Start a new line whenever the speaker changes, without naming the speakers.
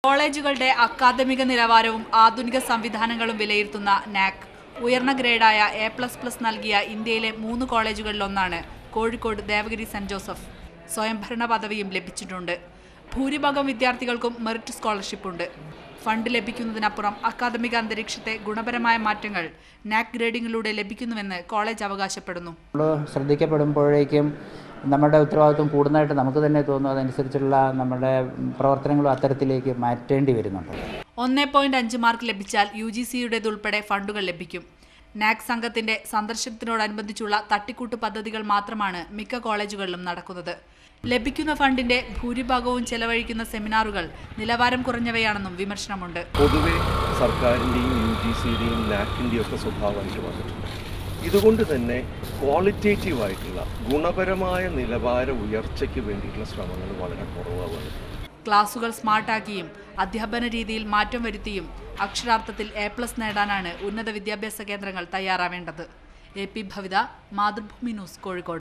കോളേജുകളുടെ അക്കാദമിക നിലവാരവും ആധുനിക സംവിധാനങ്ങളും വിലയിരുത്തുന്ന നാക് ഉയർന്ന ഗ്രേഡായ എ പ്ലസ് പ്ലസ് നൽകിയ ഇന്ത്യയിലെ മൂന്ന് കോളേജുകളിലൊന്നാണ് കോഴിക്കോട് ദേവഗിരി സെന്റ് ജോസഫ് സ്വയംഭരണ പദവിയും ലഭിച്ചിട്ടുണ്ട് ഭൂരിഭാഗം വിദ്യാർത്ഥികൾക്കും മെറിറ്റ് സ്കോളർഷിപ്പ് ഉണ്ട് ഫണ്ട് ലഭിക്കുന്നതിനപ്പുറം അക്കാദമിക അന്തരീക്ഷത്തെ ഗുണപരമായ മാറ്റങ്ങൾ നാക് ഗ്രേഡിംഗിലൂടെ ലഭിക്കുന്നുവെന്ന് കോളേജ് അവകാശപ്പെടുന്നു
നമ്മൾ ശ്രദ്ധിക്കപ്പെടുമ്പോഴേക്കും നമ്മുടെ ഉത്തരവാദിത്വം കൂടുന്നതായിട്ട് നമുക്ക് തന്നെ തോന്നും അതനുസരിച്ചുള്ള നമ്മുടെ പ്രവർത്തനങ്ങളും അത്തരത്തിലേക്ക് മാറ്റേണ്ടി വരുന്നുണ്ട്
ഒന്നേ പോയിന്റ് അഞ്ച് മാർക്ക് ലഭിച്ചാൽ യു ജി സിയുടേതുൾപ്പെടെ ഫണ്ടുകൾ ലഭിക്കും നാക് സംഘത്തിന്റെ സന്ദർശനത്തിനോടനുബന്ധിച്ചുള്ള തട്ടിക്കൂട്ട് പദ്ധതികൾ മാത്രമാണ് മിക്ക കോളേജുകളിലും നടക്കുന്നത് ലഭിക്കുന്ന ഫണ്ടിന്റെ ഭൂരിഭാഗവും ചെലവഴിക്കുന്ന സെമിനാറുകൾ നിലവാരം കുറഞ്ഞവയാണെന്നും വിമർശനമുണ്ട്
പൊതുവെ സർക്കാരിൻ്റെയും യു ജി സിയുടെയും നാക്കിൻ്റെയും ഒക്കെ സ്വഭാവമായിട്ട് വന്നിട്ടുണ്ട് ഇതുകൊണ്ട് തന്നെ ക്വാളിറ്റേറ്റീവ് ആയിട്ടുള്ള ഗുണപരമായ നിലവാര ഉയർച്ചയ്ക്ക് വേണ്ടിയിട്ടുള്ള ശ്രമങ്ങൾ വളരെ കുറവാണ്
ക്ലാസുകൾ സ്മാർട്ടാക്കിയും അധ്യാപന രീതിയിൽ മാറ്റം വരുത്തിയും അക്ഷരാർത്ഥത്തിൽ എ പ്ലസ് നേടാനാണ് ഉന്നത വിദ്യാഭ്യാസ കേന്ദ്രങ്ങൾ തയ്യാറാവേണ്ടത് A P Bhavitha Mathrubhumi news Kozhikode